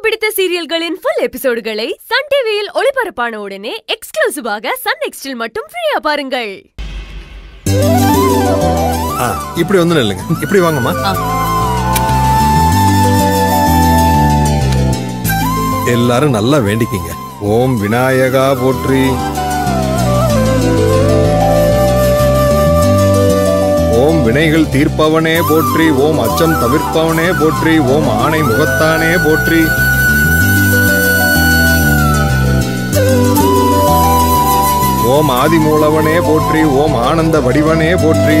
பிடித்த சீரியல்களின் full எபிசோடுகளை Sun டிவியில் ஒளிபரப்பான உடனே எக்ஸ்க்ளூசிவாக சன் நெக்ஸ்டில் மட்டும் ஃப்ரீயா பாருங்கள் ஆ இப்படி வந்து நில்லுங்க இப்படி வாங்கம்மா எல்லாரும் நல்லா வேண்டிக்கிங்க ஓம் விநாயகா போற்றி ஓம் வினைகள் தீர்ப்பவனே போற்றி ஓம் அச்சம் தவிர்ப்பவனே போற்றி ஓம் ஆணை முகத்தானே போற்றி ஓம் ஆதிமூலவனே போற்றி ஓம் ஆனந்த வடிவனே போற்றி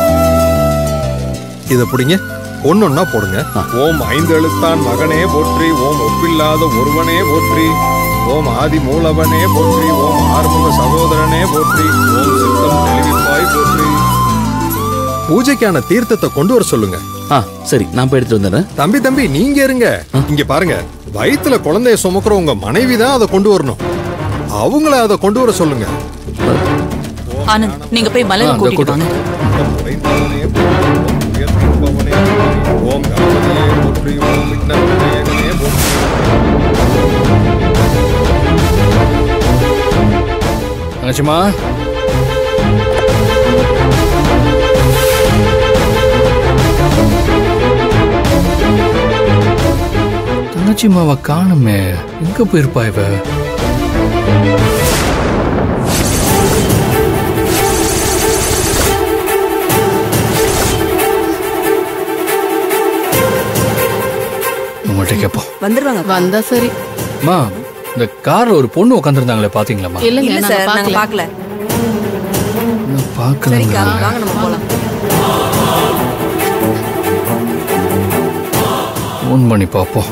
இத பிடிங்க ஒன்னொன்னா போடுங்க ஓம் ஐந்து எழுத்தான் மகனே போற்றி ஓம் ஒப்பில்லாத ஒருவனே போற்றி ஓம் ஆதி மூலவனே போற்றி ஓம் ஆறுமுக சகோதரனே போற்றி ஓம் சித்தம் தெளிவிப்பாய் போற்றி பூஜைக்கான தீர்த்தத்தை கொண்டு வர சொல்லுங்க ஆ சரி நான் போய் எடுத்துட்டு வந்துடுறேன் தம்பி தம்பி நீங்க இருங்க இங்க பாருங்க வயித்துல குழந்தைய சுமக்கிற உங்க மனைவி தான் அதை கொண்டு வரணும் அவங்கள அதை கொண்டு வர சொல்லுங்க ஆனந்த் நீங்க போய் மலரை ஆ, இந்த கூட்டிட்டு கூட்டம். வாங்க உடைந்தவனே போற்றி, ஓம் உயர்த்திருப்பவனே போற்றி, ஓம் கணபதியே போற்றி ஓம் விக்ன விநாயகனே போற்றி தங்கச்சிமா தங்கச்சிமாவை காணுமே எங்க போயிருப்பா இவ உங்கள்கிட்ட கேட்போம் வந்துருவாங்க வந்தா சரி அம்மா இந்த கார்ல ஒரு பொண்ணு உட்காந்துருந்தாங்களே பாத்தீங்களாம்மா இல்லங்க இல்ல சார் நாங்க பாக்கல இன்னும் பார்க்கல வாங்க நம்ம போலாம் ஃபோன் பண்ணி பார்ப்போம்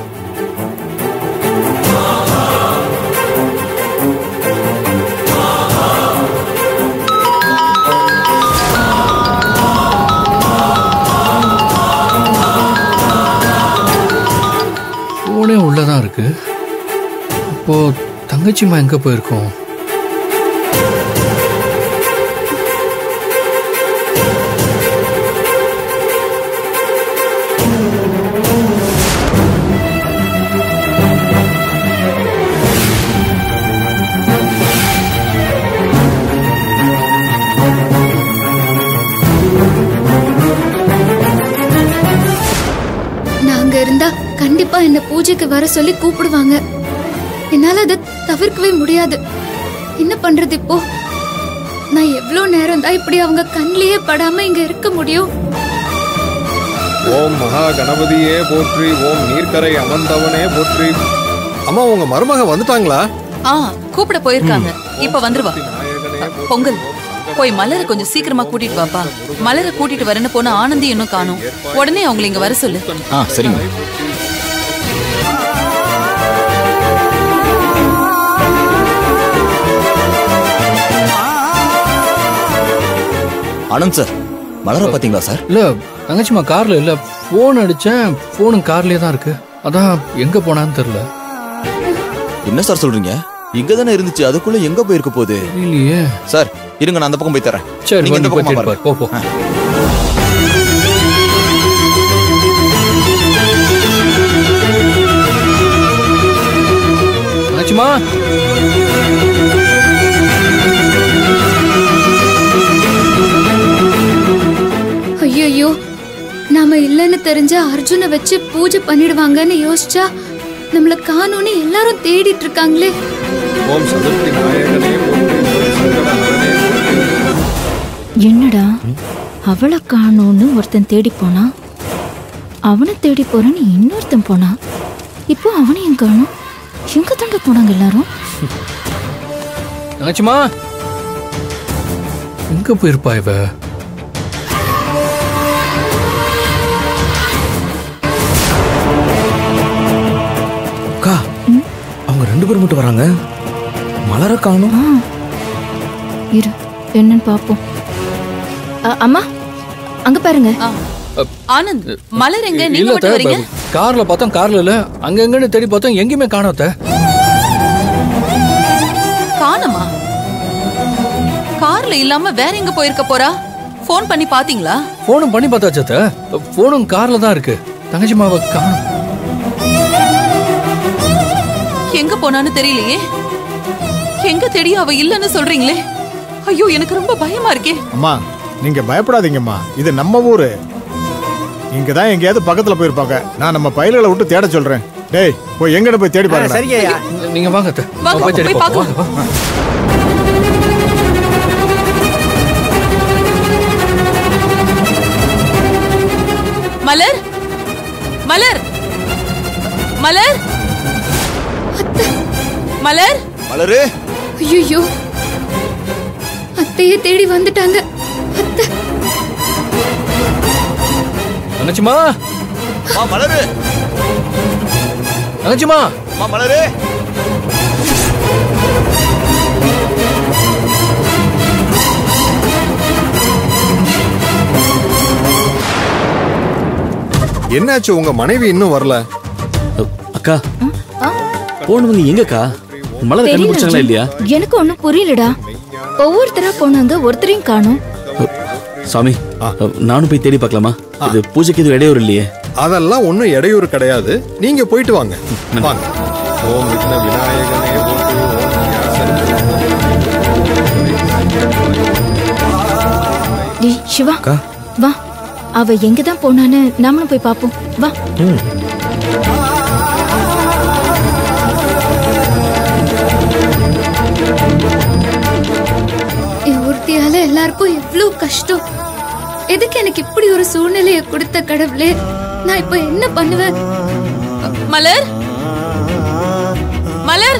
ஃபோனே உள்ளதான் இருக்கு இப்போ தங்கச்சிம்மா எங்க போயிருக்கோம் நாங்க இருந்தா கண்டிப்பா என்ன பூஜைக்கு வர சொல்லி கூப்பிடுவாங்க என்னால அதை தவிர்க்கவே முடியாது என்ன பண்றது இப்போ நான் எவ்வளவு நேரம் தான் இப்படி அவங்க கண்ணிலேயே படாம இங்க இருக்க முடியும் ஓம் மகா கணபதியே போற்றி ஓம் நீர்க்கரை அமர்ந்தவனே போற்றி அம்மா உங்க மருமக வந்துட்டாங்களா ஆ கூப்பிட போயிருக்காங்க இப்ப வந்துருவா விநாயகனே போற்றி, பொங்கல் ஓம் சங்கட போய் மலரை கொஞ்சம் சீக்கிரமா கூட்டிட்டு வாப்பா மலரை கூட்டிட்டு வரேன்னு போன ஆனந்தி இன்னும் காணும் உடனே அவங்களை இங்க வர சொல்லு ஆ சரிங்க ஆனந்த் சார் மலரை பாத்தீங்களா சார் இல்ல தங்கச்சிம்மா கார்ல இல்ல ஃபோன் அடிச்சேன் ஃபோனும் கார்லயே தான் இருக்கு அதான் எங்க போனான்னு தெரியல என்ன சார் சொல்றீங்க இங்க தானே இருந்துச்சு அதுக்குள்ள எங்க போயிருக்க போகுது இல்லையே சார் இருங்க நான் அந்த பக்கம் போய் தரேன் சரி நீங்க இந்த வந்து போய் பக்கமா தேடி பாரு. போ போ தங்கச்சிம்மா ஐயோ நாம இல்லைன்னு தெரிஞ்ச அர்ஜுனை வச்சு பூஜை பண்ணிடுவாங்கன்னு யோசிச்சா நம்மள காணோன்னு எல்லாரும் தேடிட்டு இருக்காங்களே ஓம் சதுர்த்தி நாயகனே போற்றி ஓம் சங்கட ஹரனே போற்றி என்னடா அவளை காணோன்னு ஒருத்தன் தேடி போனா அவனை தேடி போறேன்னு இன்னொருத்தன் போனா இப்போ அவனையும் காணோம் எங்க தாண்ட போனாங்க எல்லாரும் தங்கச்சிம்மா எங்க போயிருப்பா இவ அக்கா அவங்க ரெண்டு பேரும் மட்டும் வராங்க மலரை காணும் ஆ இரு என்னன்னு பாப்போம் அ, அம்மா அங்க பாருங்க ஆ. ஆனந்த் மலர் எங்க நீங்க இல்ல மட்டும் அத்தை, வரீங்க கார்ல பார்த்தோம் கார்ல இல்ல அங்க எங்கன்னு தேடி பார்த்தோம் எங்கேயுமே காணோத்த காணுமா கார்ல இல்லாம வேற எங்க போயிருக்க போறா ஃபோன் பண்ணி பாத்தீங்களா போனும் பண்ணி பார்த்தாச்சத்த போனும் கார்ல தான் இருக்கு தங்கச்சிமாவை காணும் எங்க போனான்னு தெரியலையே எங்க தேடி அவ இல்லன்னு சொல்றீங்களே ஐயோ எனக்கு ரொம்ப பயமா இருக்கே அம்மா நீங்க பயப்படாதீங்கம்மா இது நம்ம ஊரு இங்க தான் எங்கேயாவது பக்கத்துல போயிருப்பாங்க நான் நம்ம பயல்களை விட்டு தேட சொல்றேன் டேய் போய் எங்கட போய் தேடி பாருங்க சரிங்கய்யா நீங்க வாங்க அத்தை. வாங்க, போய் தேடி போய் பார்ப்போம். பார்க்கலாம். வாங்க, வாங்க. மலர் மலர் மலர் மலர் மலரு ஐயோ அத்தையே தேடி வந்துட்டாங்க அத்தை தங்கச்சிமா மா மலரு தங்கச்சிமா மா மலரு என்னாச்சு உங்க மனைவி இன்னும் வரல அக்கா போனவங்க எங்கக்கா மலர் தெரியல கண்டுபிடிச்சாங்களா அர்ஜுன். இல்லையா எனக்கு ஒண்ணும் புரியலடா ஒவ்வொருத்தரா போனாங்க ஒருத்தரையும் காணோம் சாமி நானும் போய் தேடி பார்க்கலாமா இது பூஜைக்கு எதுவும் இடையூறு இல்லையே அதெல்லாம் ஒண்ணும் இடையூறு கிடையாது நீங்க போயிட்டு வாங்க வாங்க ஓம் விக்ன விநாயகனே போற்றி ஓம் வியாசனே டேய் சிவா வா அவ எங்க தான் போனான்னு நாமளும் போய் பாப்போம் வா என் ஒருத்தியால எல்லாருக்கும் எவ்வளவு கஷ்டம் எதுக்கு எனக்கு இப்படி ஒரு சூழ்நிலையை கொடுத்த கடவுளே நான் இப்ப என்ன பண்ணுவேன் மலர் மலர்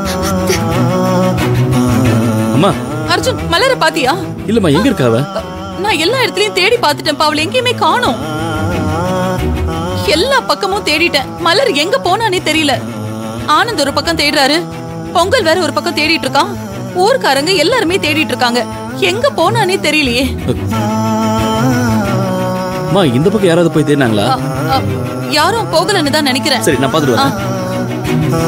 அம்மா அர்ஜுன் மலரை பாத்தியா இல்லம்மா எங்க இருக்கா அவ நான் எல்லா இடத்துலயும் தேடி பார்த்துட்டேன் அவளை எங்கேயுமே காணோம் எல்லா பக்கமும் தேடிட்டேன் மலர் எங்க போனானே தெரியல ஆனந்த் ஒரு பக்கம் தேடுறாரு பொங்கல் வேற ஒரு பக்கம் தேடிட்டு இருக்கான் ஊர்க்காரங்க எல்லாருமே தேடிட்டு இருக்காங்க எங்க போனானே தெரியலையே அம்மா இந்த பக்கம் யாராவது போய் தேடினாங்களா அ, அ, யாரும் போகலன்னு தான் நினைக்கிறேன் சரி நான் பார்த்துட்டு ஆ, வரேன்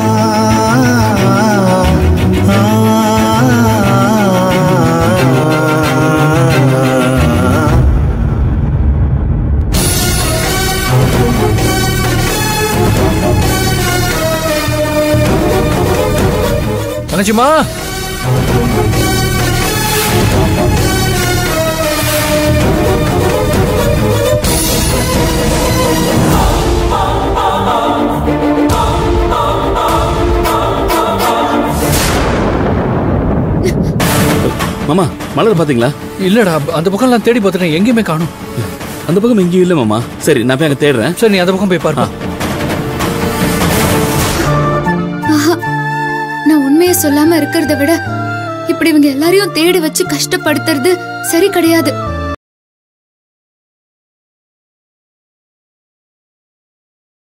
தங்கச்சிமா மாமா மலர் பாத்தீங்களா இல்லடா அந்த பக்கம் நான் தேடி பார்த்துட்டேன் எங்கேயுமே காணோம் அந்த பக்கம் எங்கேயும் இல்ல மாமா சரி நான் போய் அங்க தேடுறேன் சரி நீ அந்த பக்கம் போய் பாரு ஆஹா நான் உண்மையை சொல்லாம இருக்கிறத விட இப்படி இவங்க எல்லாரையும் தேடி வச்சு கஷ்டப்படுத்துறது சரி கிடையாது